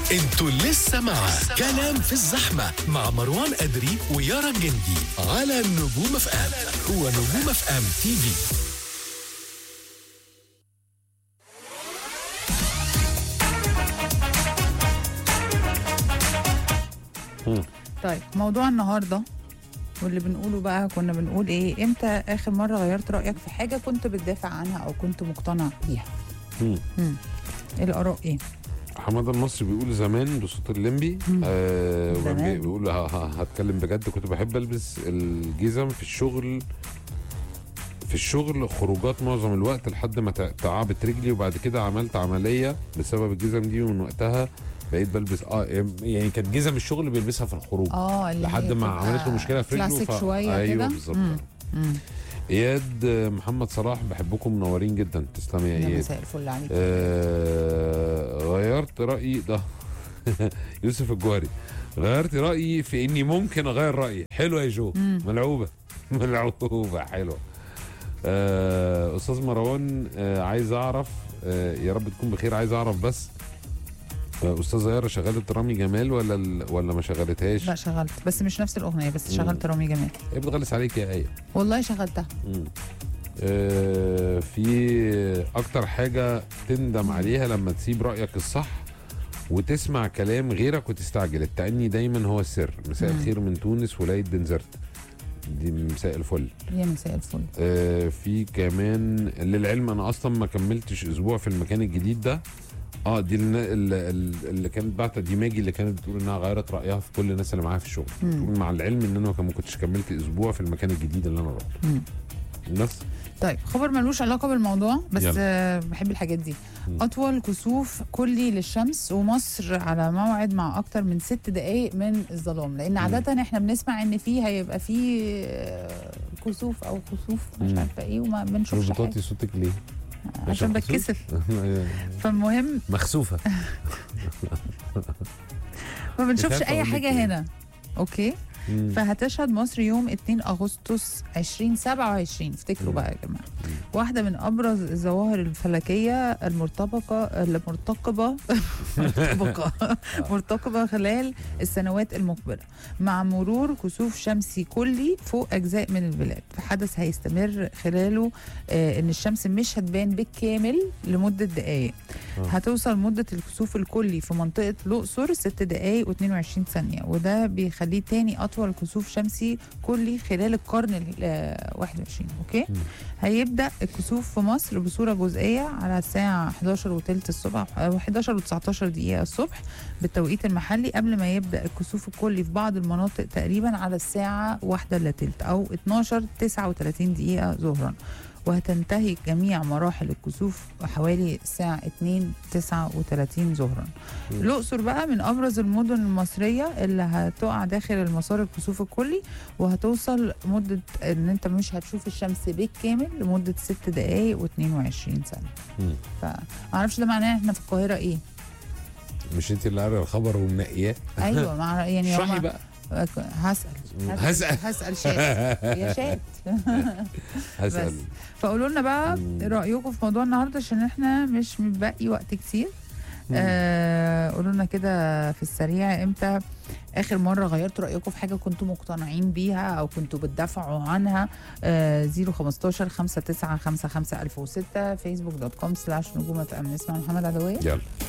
انتوا لسه مع كلام في الزحمة مع مروان أدري ويارا الجندي على نجوم اف ام هو نجوم اف ام تي في طيب موضوع النهارده واللي بنقوله بقى كنا بنقول ايه امتى اخر مره غيرت رايك في حاجه كنت بتدافع عنها او كنت مقتنع بيها مم. مم. الاراء ايه حماده المصري بيقول زمان بصوت الليمبي آه زمان. وبي- بيقول ه- ه- هتكلم بجد كنت بحب البس الجزم في الشغل في الشغل خروجات معظم الوقت لحد ما تع- تعبت رجلي وبعد كده عملت عمليه بسبب الجزم دي ومن وقتها بقيت بلبس اه يعني كانت جزم الشغل بيلبسها في الخروج اه اللي لحد هي ما بتبقى عملت له مشكله في رجله كلاسيك ف- شويه ايوه كده بالظبط مم. مم. اياد آه، محمد صلاح بحبكم منورين جدا تسلمي يا يا اياد مساء الفل عليك آه غيرت رأيي ده يوسف الجوهري غيرت رأيي في إني ممكن أغير رأيي حلوة يا جو مم. ملعوبة ملعوبة حلوة آه أستاذ مروان آه عايز أعرف آه يا رب تكون بخير عايز أعرف بس آه أستاذة يارا شغلت رامي جمال ولا ال- ولا ما شغلتهاش؟ لا شغلت بس مش نفس الاغنيه بس مم. شغلت رامي جمال هي بتغلس عليك يا آية والله شغلتها مم. آه، في اكتر حاجه تندم عليها لما تسيب رايك الصح وتسمع كلام غيرك وتستعجل التأني دايما هو السر مساء مم. الخير من تونس ولاية بنزرت دي مساء الفل يا مساء الفل آه في كمان للعلم انا اصلا ما كملتش اسبوع في المكان الجديد ده اه دي اللي, اللي, اللي كانت بعتها دي ماجي اللي كانت بتقول انها غيرت رايها في كل الناس اللي معاها في الشغل مم. بتقول مع العلم ان انا ما كنتش كملت اسبوع في المكان الجديد اللي انا رحته مم. بس طيب خبر ملوش علاقه بالموضوع بس يلا. آه بحب الحاجات دي مم. اطول كسوف كلي للشمس ومصر على موعد مع اكتر من ست دقائق من الظلام لان عاده احنا بنسمع ان في هيبقى في آه، كسوف او خسوف مش مم. عارفه ايه وما بنشوفش مش حاجه بتوطي صوتك ليه؟ عشان مخسوف؟ بتكسف فالمهم مخسوفة ما بنشوفش عارفة اي أقول لك حاجه إيه. هنا اوكي مم. فهتشهد مصر يوم 2 اغسطس 2027 افتكروا مم. بقى يا جماعه واحده من ابرز الظواهر الفلكيه المرتبطه المرتقبه مرتبطه مرتقبه خلال السنوات المقبله مع مرور كسوف شمسي كلي فوق اجزاء من البلاد فحدث هيستمر خلاله آه ان الشمس مش هتبان بالكامل لمده دقائق آه. هتوصل مده الكسوف الكلي في منطقه الاقصر 6 دقائق و22 ثانيه وده بيخليه تاني اطول كسوف شمسي كلي خلال القرن ال آه، 21 اوكي مم. هيبدا الكسوف في مصر بصوره جزئيه على الساعه 11 وثلث الصبح او 11 و19 دقيقه الصبح بالتوقيت المحلي قبل ما يبدا الكسوف الكلي في بعض المناطق تقريبا على الساعه 1 الا تلت او 12 39 دقيقه ظهرا وهتنتهي جميع مراحل الكسوف حوالي الساعة 2 39 ظهرا مم. الأقصر بقى من أبرز المدن المصرية اللي هتقع داخل المسار الكسوف الكلي وهتوصل مدة إن أنت مش هتشوف الشمس بالكامل لمدة 6 دقايق و22 ثانية مم. فمعرفش ده معناه إحنا في القاهرة إيه مش انت اللي قاري الخبر ومنقياه أيوة مع يعني اشرحي هما- بقى هسأل هسأل. هسأل شات يا شات هسأل فقولوا لنا بقى مم. رايكم في موضوع النهارده عشان احنا مش متبقي وقت كتير آه قولوا لنا كده في السريع امتى اخر مره غيرتوا رايكم في حاجه كنتوا مقتنعين بيها او كنتوا بتدافعوا عنها آه 015 59 55 1006 فيسبوك دوت كوم سلاش نجوم اف ام نسمع محمد عدويه يلا